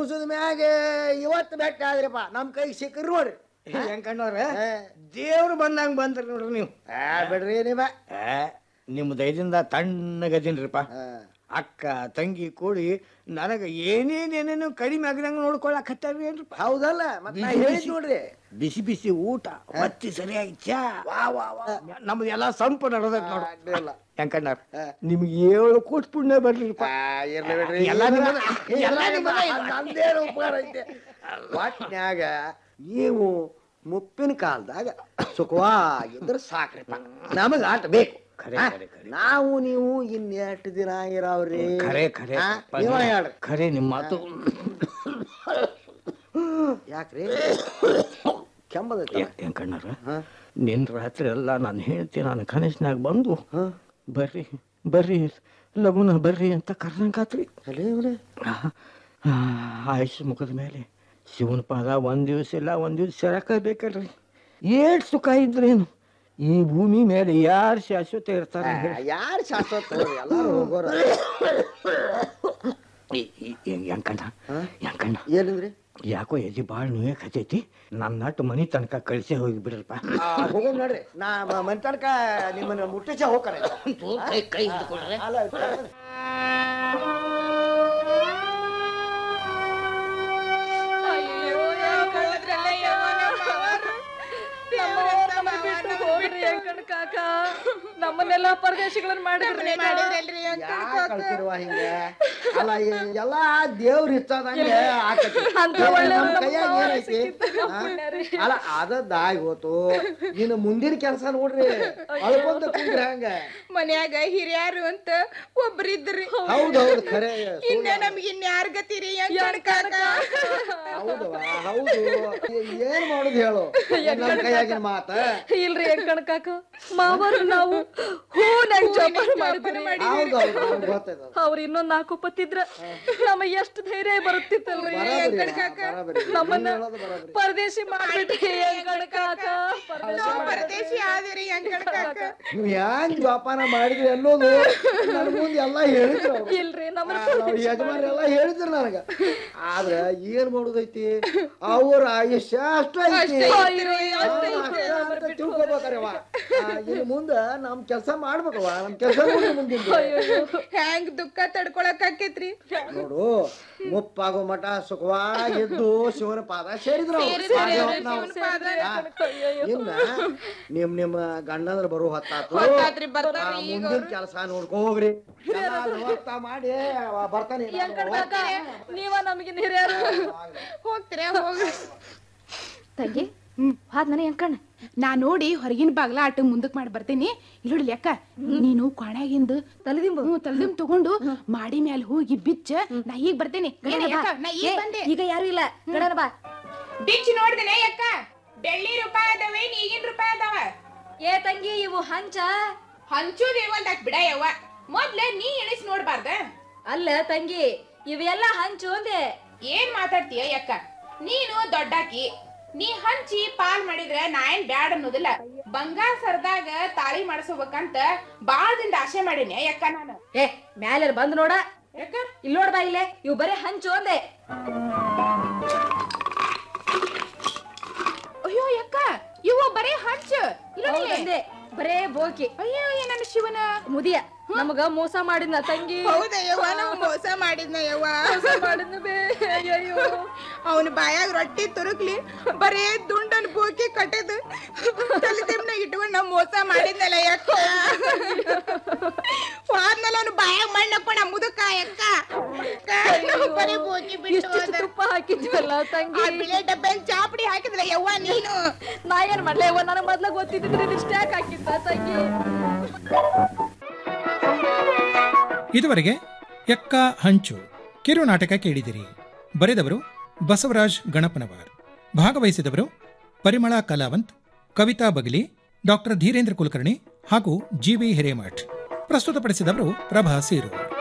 ದಿವ್ಸದ ಮ್ಯಾಗ ಇವತ್ತು ಬೆಟ್ಟ ಆದ್ರಿಪ್ಪ ನಮ್ಮ ಕೈಗೆ ಸಿಕ್ಕ್ರಿ ನೋಡ್ರಿ ಹೆಂಕಣ್ಣವ್ರ ದೇವ್ರು ಬಂದಂಗ ಬಂದ್ರಿ ನೋಡ್ರಿ ನೀವು ಆ, ಬಿಡ್ರಿ ನಿಮ್ಮ ಏ, ನಿಮ್ಮ ದಯದಿಂದ ತಣ್ಣಗದೀನ್ರಿಪ್ಪ ಅಕ್ಕ ತಂಗಿ ಕೂಡಿ ನನಗೆ ಏನೇನೇನೇನು ಕಡಿಮೆ ಆಗದಂಗ ನೋಡ್ಕೊಳಕತ್ತಾರ್ರಿ ಏನ್ರಿಪ್ಪ ಹೌದಲ್ಲ ಮತ್ತೆ ನಾ ಹೇಳಿದ್ ನೋಡ್ರಿ ಬಿಸಿ ಬಿಸಿ ಊಟ ಮತ್ತೆ ಸರಿಯಾಗಿ ಚಾ ನಮ್ದು ಎಲ್ಲ ಸಂಪು ನಡೆದೈತೆ ನೋಡು ಅಡ್ಡಿಲ್ಲ. ಹೆಂಕಣ್ಣಾರ ನಿಮ್ಗೆ ಏಳು ಕೋಟಿ ಪುಣ್ಯ ಬರ್ಲಿಪ್ಪ ಇರ್ಲಿ ಬಿಡ್ರಿ ಎಲ್ಲ ನಿಮ್ಮದ ಎಲ್ಲ ನಿಮ್ಮದ ಎಲ್ಲ ನಂದೇನು ಉಪಕಾರ ಐತೆ ಒಟ್ನ್ಯಾಗ ನೀವು ಮುಪ್ಪಿನ ಕಾಲದಾಗ ಸುಖವಾಗಿದ್ರೆ ಸಾಕ್ರಿಪ್ಪ ನಮಗ ಆಟ ಬೇಕು ಖರೆ, ಹಾ? ಖರೆ, ಖರೆ. ನಾವು ನೀವು ಇನ್ನೆಷ್ಟು ದಿನ ಇರಾವ್ರಿ ಖರೆ ಖರೆ ಹಾ? ನೀವ ಹೇಳ್ರಿ ಖರೆ ನಿಮ್ಮ ಮಾತು ಯಾಕ್ರಿ ಕೆಮ್ಮದ ಹೆಂಕಣ್ಣಾರ ನಿನ್ನ ರಾತ್ರಿ ಎಲ್ಲ ನಾನು ಹೇಳ್ತೀನಿ ನಾನು ಕನಸಿನಾಗ ಬಂದು ಬರ್ರಿ ಬರ್ರಿ ಲಗುನ ಬರ್ರಿ ಅಂತ ಕರ್ದಂಗಾತ್ರಿ ಆಯುಷ್ ಮುಖದ ಮೇಲೆ ಶಿವನ ಪಾದ ಒಂದ್ ದಿವಸ ಇಲ್ಲ ಒಂದ್ ದಿವಸ ಸೆರಕ ಬೇಕಲ್ರಿ ಏಟ್ ಸುಖ ಇದ್ರೇನು ಈ ಭೂಮಿ ಮೇಲೆ ಯಾರು ಶಾಶ್ವತ ಇರ್ತಾರೆ ಯಾರು ಶಾಶ್ವತ ಎಲ್ಲಾರು ಹೋಗೋರ ಹೆಂಕಣ್ಣ ಹೆಂಕಣ್ಣ ಏನಂದ್ರಿ ಯಾಕೋ ಎದಿ ಭಾಳ ನೋಯೇ ಕತೈತಿ ನನ್ನ ನಟ್ಟು ಮನಿ ತನಕ ಕಳಿಸೇ ಹೋಗಿ ಬಿಡ್ರಪ್ಪ ಹೋಗೋಣ ನೋಡ್ರಿ ನಾ ಮ- ಮನೆ ತನಕ ನಿಮ್ಮನ್ನ ಮುಟ್ಟಿಸ ಹೋಗ್ತಾರೆ ಕೈ ಕೈ ಹಿಡ್ಕೊಳ್ರೆ ಅಲ್ಲ ನಮ್ಮನ್ನೆಲ್ಲ ಪರದೇಶಿಗಳನ್ನ ಮಾಡಿದ್ರಿ ಯಾಕ್ ಅಳ್ತಿರುವ ಹಿಂಗ ಅಲ್ಲ ಈ ಎಲ್ಲಾ ದೇವ್ರ ಇರ್ತದಂಗೆ ಆಕತಿ ಅಂತ ಒಳ್ಳೆ ನಮ್ ನಮ್ಮ ಕೈಯಾಗ ಮಾವ ಏನೈತಿ ಸಿಕ್ಕಿತ್ತು, ಆ? ಪುಣ್ಯರಿ. ಅಲ್ಲ ಅದದ್ದಾಗಿ ಹೋತು ಇನ್ನು ಮುಂದಿನ ಕೆಲಸ ನೋಡ್ರಿ ಅಳ್ಕೊಂತ ಕುಂದ್ರ ಹಂಗ ಮನ್ಯಾಗ ಹಿರಿಯಾರು ಅಂತ ಒಬ್ರಿದ್ರಿ ಹೌದೌದು ಖರೆ ಇನ್ನ ನಮ್ಗೆ ಇನ್ಯಾರ ಗತಿರಿ ಹೌದವ ಹೌದು ಏ- ಏನ್ ಮಾಡುದು ಹೇಳು ನಮ್ ಕೈಯಾಗಿನ ಮಾತ ಇಲ್ರಿ ಹೆಂಗ್ ಕಾಕ ಮಾವರು ನಾವು ಹೂನಾಗ ಜೋಪಾನ ಮಾಡಿದ್ರಿ ಹೌದೌದು ನಮ್ಗ್ ಗೊತ್ತೈತೆ ಅದು. ಅವ್ರ ಇನ್ನೊಂದ್ ನಾಲ್ಕು ಪತ್ತಿದ್ರ ನಮಗೆ ಎಷ್ಟು ಧೈರ್ಯ ಬರುತ್ತಿತ್ತಲ್ರಿ ಬರಾಬರಿ ಹೆಂಗ್ ಅವ, ಬರಾಬರಿ. ನಮ್ಮನ್ನ ನೀನ್ ಹೇಳೋದು ಬರಾಬರಿ. ಪರದೇಶಿ ಮಾಡ್ಬಿಟ್ರಿ ಹೆಂಗ್ ಕಾಕ ಪರದೇಶಿ ಆದಿರಿ ಕಾಕ ನೀವ್ ಹೆಂಗ್ ಜೋಪಾನ ಮಾಡಿದ್ರಿ ಅನ್ನೋದು ನನ್ ಮುಂದೆ ಎಲ್ಲಾ ಹೇಳಿದ್ರು ಅವ್ರು. ಇಲ್ರಿ ನಮ್ಮ ಆ, ನಾವ್ ಯಜಮಾನ್ರೆಲ್ಲ ಹೇಳಿದ್ರು ನನಗ ಆದ್ರ ಏನ್ ಮಾಡುದೈತಿ ಅವ್ರ ಆಯುಷ್ಯ ಅಷ್ಟ ಐತಿ ಅಷ್ಟೇ ಐತಿ. ಆ, ಅಷ್ಟೇ ಐತಿ. ಅಷ್ಟೇ ಅಂತ ತಿಳ್ಕೊಬೇಕರವ ಇನ್ನು ಮುಂದ ನಮ್ ಕೆಲ್ಸ ಮಾಡ್ಬೇಕವ ನಮ್ ಕೆಲ್ಸ ಮುಂದಿನ ಹೆಂಗ್ ದುಃಖ ತಡ್ಕೊಳಕ್ ಆಕೇತ್ರಿ ನೋಡು ಮುಪ್ಪಾಗೋ ಮಠ ಸುಖವಾಗಿದ್ದು ಶಿವನ ಪಾದ ಸೇರಿದ್ರು ಅವ್ರು. ಸೇರಿದ್ರು, ಹಾಗೆ ಹೊತ್ತು ನಾವು. ಶಿವನ ಪಾದ. ಆ, ಇನ್ನ ನಿಮ್ ನಿಮ್ಮ ಗಂಡಂದ್ರ ಬರೋ ಹೊತ್ತಾತು ಹೊತ್ತಾತ್ರಿ, ಬರ್ತಾರ್ರಿ ಆ, ಈಗ ಮುಂದಿನ ಕೆಲಸ ನೋಡ್ಕೊ ಹೋಗ್ರಿ ಎಲ್ಲ ವ್ಯವಸ್ಥೆ ಮಾಡಿ ಅವ ಬರ್ತಾನೆ ನಾನು ಕಾಕ ನೀವ ನಮಗೆ ಹಿರಿಯರು ಹೋಗ್ತೀರ ಹೋಗ್ರಿ ತಂಗಿ ಹಾದ್ ನನಗೆ ಹೆಂಕಣ್ಣ ನಾ ನೋಡಿ ಹೊರಗಿನ ಬಾಗ್ಲ ಆಟ ಮುಂದಕ್ ಮಾಡಿ ಬರ್ತೇನಿ ಇಲ್ಲಿ ಲೆಕ್ಕ ನೀನು ಕೊಣಗಿಂದ ತಲೆದಿಂಬು ಹ್ಞೂ ತಲ್ದಿಮ್ ತಗೊಂಡು ಮಾಡಿ ಮ್ಯಾಲ ಹೋಗಿ ಬಿಚ್ಚ ನಾ ಈಗ ಬರ್ತೇನೆ ಏನ್ ಯಕ್ಕ? ನಾ ಈಗ ಬಂದೆ ಈಗ ಯಾರು ಇಲ್ಲ ಗಡನ ಬಾ ಬಿಚ್ಚಿ ನೋಡ್ದೇನೆ ಅಕ್ಕ ಬೆಳ್ಳಿ ರೂಪಾಯಿ ಅದಾವೆ ಈಗಿನ ರೂಪಾಯಿ ಅದಾವ ಏ ತಂಗಿ ಇವು ಹಂಚ ಹಂಚೋದೇ ಒಂದ್ ಬಿಡ ಯವ್ವ ಮೊದ್ಲ ನೀ ಎಣಿಸ್ ನೋಡ್ಬಾರ್ದ ಅಲ್ಲ ತಂಗಿ ಇವೆಲ್ಲ ಹಂಚು ಅಂದೆ ಏನ್ ಮಾತಾಡ್ತೀಯ ಯಕ್ಕ ನೀನು ದೊಡ್ಡಾಕಿ ನೀ ಹಂಚಿ ಪಾಲ್ ಮಾಡಿದ್ರ ನಾ ಏನ್ ಬ್ಯಾಡ ಅನ್ನೋದಿಲ್ಲ ಬಂಗಾರ ಸರ್ದಾಗ ತಾಳಿ ಮಾಡಿಸ್ಬೇಕಂತ ಬಾಳ ದಿನ ಆಸೆ ಮಾಡೀನಿ ಯಕ್ಕ ನಾನು ಏ ಮ್ಯಾಲೆ ಬಂದ್ ನೋಡ ಯಾಕ ಇಲ್ಲಿ ನೋಡ್ ಬಾ ಇಲ್ಲೇ ಇವು ಬರೇ ಹಂಚು ಅಂದೆ ಅಯ್ಯೋ ಯಕ್ಕ ಇವು ಬರೀ ಹಂಚ ಇಲ್ಲ ಹೌದಂದೆ ಬರೇ ಬೋಕಿ ಅಯ್ಯೋ ನನ್ನ ಶಿವನ ಮುದಿಯ ನಮಗ ಮೋಸ ಮಾಡಿದ್ನ ತಂಗಿ ಹೌದಯ್ಯವ್ವ ನಾವು ಮೋಸ ಮಾಡಿದ್ನ ಯವ್ವ ಮೋಸ ಮಾಡಿದ್ನ ಬೇ ಅಯ್ಯೋ ಅವನ ಬಾಯಾಗ ರೊಟ್ಟಿ ತುರುಕ್ಲಿ ಬರೇ ದುಂಡನ್ ಬೋಕಿ ಕಟ್ಟದ ತಲೆ ತಿಮ್ನ ಇಟ್ಕೊಂಡು ನಾವು ಮೋಸ ಮಾಡಿದ್ನಲ್ಲ ಯಕ್ಕ ಹೋದ್ಮೇಲೆ ಅವನು ಬಾಯಾಗ ಮಣ್ಣು ಹಾಕೊಂಡ ಮುದುಕ ಯಕ್ಕ ಅಕ್ಕ, ಬರೀ ಬೋಕಿ ಬಿಟ್ಟು ಇಷ್ಟು ಹೋದ. ತುಪ್ಪ ಹಾಕಿದ್ವಲ್ಲ ಆ ತಂಗಿ ಬಿಳೆ ಡಬ್ಬೆಲ್ ಚಾಪಡಿ ಹಾಕಿದ್ಲ ಯವ್ವ ನೀನು ನಾ ಏನ್ ಮಾಡ್ಲೆ ಅವ್ವ ನನಗ್ ಮೊದ್ಲ ಗೊತ್ತಿದ್ರೆ ಇಷ್ಟ ಯಾಕೆ ಹಾಕಿದ್ದ ತಂಗಿ ಇದುವರೆಗೆ ಎಕ್ಕ ಹಂಚು ಕಿರು ನಾಟಕ ಕೇಳಿದಿರಿ ಬರೆದವರು ಬಸವರಾಜ್ ಗಣಪನವರ್ ಭಾಗವಹಿಸಿದವರು ಪರಿಮಳ ಕಲಾವಂತ್ ಕವಿತಾ ಬಗಲಿ ಡಾಕ್ಟರ್ ಧೀರೇಂದ್ರ ಕುಲಕರ್ಣಿ ಹಾಗೂ ಜಿ ವಿ ಹಿರೇಮಠ್ ಪ್ರಸ್ತುತಪಡಿಸಿದವರು ಪ್ರಭಾ ಸೀರು